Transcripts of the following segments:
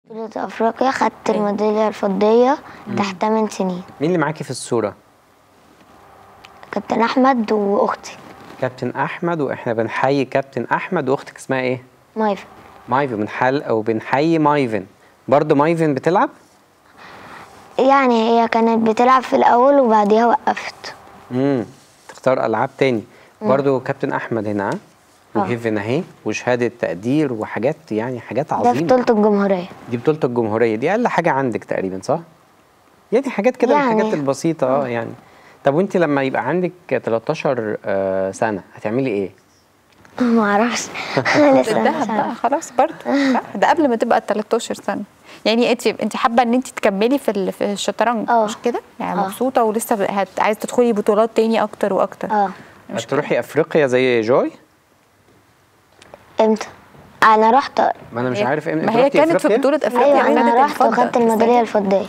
بطولة أفريقيا خدت الميدالية الفضية تحت 8 سنين مين اللي معاكي في الصورة؟ كابتن أحمد وأختي كابتن أحمد وإحنا بنحيي كابتن أحمد وأختك اسمها إيه؟ مايفا مايفن بنحل أو بنحيي مايفن برضه مايفن بتلعب؟ يعني هي كانت بتلعب في الأول وبعديها وقفت امم تختار ألعاب تاني برضه كابتن أحمد هنا ها؟ وهيفن أهي وشهادة تقدير وحاجات يعني حاجات ده في عظيمة بطولة الجمهورية دي بطولة الجمهورية دي أقل حاجة عندك تقريبا صح؟ يعني حاجات كده يعني. الحاجات البسيطة اه يعني طب وانت لما يبقى عندك 13 آه، سنة هتعملي ايه؟ معرفش أنا لسه مش الذهب بقى عارفة. خلاص برضه لا، ده قبل ما تبقى 13 سنه يعني انت انت حابه ان انت تكملي في ال- في الشطرنج اه. مش كده يعني اه. مبسوطه ولسه هت... عايزه تدخلي بطولات تاني اكتر واكتر اه مش هتروحي افريقيا زي جوي؟ امتى؟ أنا رحت ما انا مش هي- عارف امتى ما انت هي رحتي كانت في أفريقيا؟ بطوله افريقيا أيوة وخدت أنا رحت الفضة وخدت في الميدالية السنة. الفضية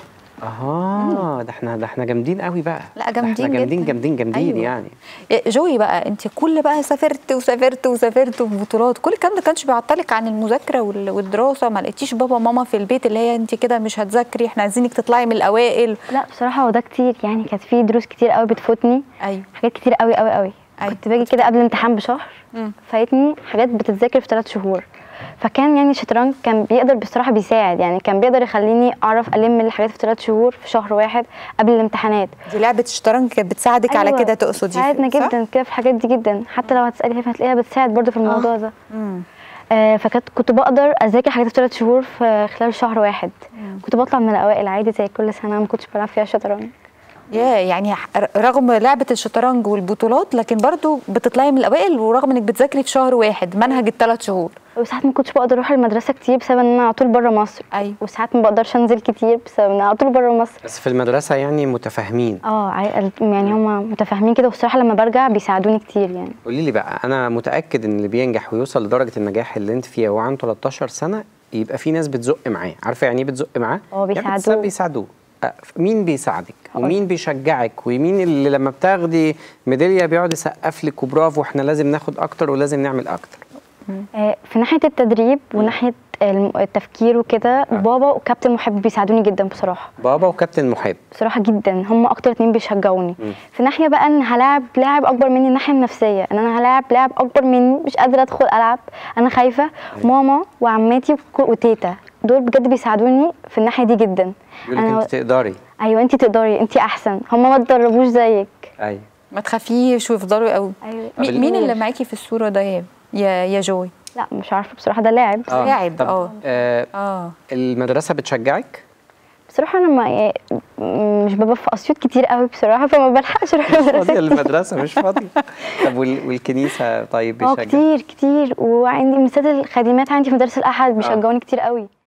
اها ده احنا ده احنا جامدين قوي بقى لا ده جامدين احنا جامدين جدا. جامدين جامدين أيوة. يعني إيه، جوي بقى انت كل بقى سافرت وسافرت وسافرت وبطولات كل الكلام ده كانش بيعطلك عن المذاكره وال- والدراسه ما لقيتيش بابا وماما في البيت اللي هي انت كده مش هتذاكري احنا عايزينك تطلعي من الاوائل لا بصراحة هو ده كتير يعني كانت في دروس كتير قوي بتفوتني ايوه حاجات كتير قوي قوي قوي أيوة. كنت باجي كده قبل الامتحان بشهر مم. فايتني حاجات بتتذاكر في ثلاث شهور فكان يعني الشطرنج كان بيقدر بصراحة بيساعد يعني كان بيقدر يخليني أعرف ألم الحاجات في ثلاث شهور في شهر واحد قبل الامتحانات دي لعبه الشطرنج كانت بتساعدك على أيوة، كده تقصدي بتساعدنا صح؟ جدا كده في الحاجات دي جدا حتى لو هتسألي فيها هتلاقيها بتساعد برضو في الموضوع ده مم. آه فكنت كنت بقدر اذاكر حاجات في ثلاث شهور في خلال شهر واحد كنت بطلع من الاوائل عادي زي كل سنه ما كنتش بلعب فيها شطرنج يا يعني ح- رغم لعبه الشطرنج والبطولات لكن برضو بتطلعي من الاوائل ورغم انك بتذاكري في شهر واحد منهج الثلاث شهور وساعات ما كنتش بقدر اروح المدرسه كتير بسبب ان انا على طول بره مصر ايوه وساعات ما بقدرش انزل كتير بسبب ان انا على طول بره مصر بس في المدرسة يعني متفاهمين اه عي- يعني هم متفاهمين كده والصراحه لما برجع بيساعدوني كتير يعني قولي لي بقى انا متاكد ان اللي بينجح ويوصل لدرجه النجاح اللي انت فيها وهو عنده 13 سنه يبقى في ناس بتزق معاه عارفه يعني ايه بتزق معاه اه، يعني بيساعدوه. بتسا- بيساعدوه أه، مين بيساعدك ومين بيشجعك ومين اللي لما بتاخدي ميداليه بيقعد يسقف لك وبرافو احنا لازم ناخد اكتر ولازم نعمل اكتر آه في ناحيه التدريب وناحيه الم- التفكير وكده بابا وكابتن محب بيساعدوني جدا بصراحه بابا وكابتن محب بصراحه جدا هم اكتر اتنين بيشجعوني مم. في ناحيه بقى ان هلاعب لاعب اكبر مني الناحيه النفسيه ان انا هلاعب لاعب اكبر مني مش قادره ادخل العب انا خايفه ماما وعماتي وك- وتيتا دول بجد بيساعدوني في الناحيه دي جدا يقول لك انت تقدري ايوه انت تقدري انت احسن هم ما اتدربوش زيك ايوه ما تخافيش ويفضلوا قوي ايوه طب ال- مين, مين اللي معاكي في الصوره ده يا يا, يا جوي لا مش عارفه بصراحه ده لاعب آه. لاعب، طب اه. آه اه المدرسه بتشجعك بصراحه انا ما مش ببقى في اسيوط كتير قوي بصراحه فما بلحقش اروح فاضيه المدرسه المدرسه مش فاضيه طب وال- والكنيسه طيب اه بيشجعك كتير كتير وعندي مثال الخادمات عندي في مدرسه الاحد بيشجعوني كتير قوي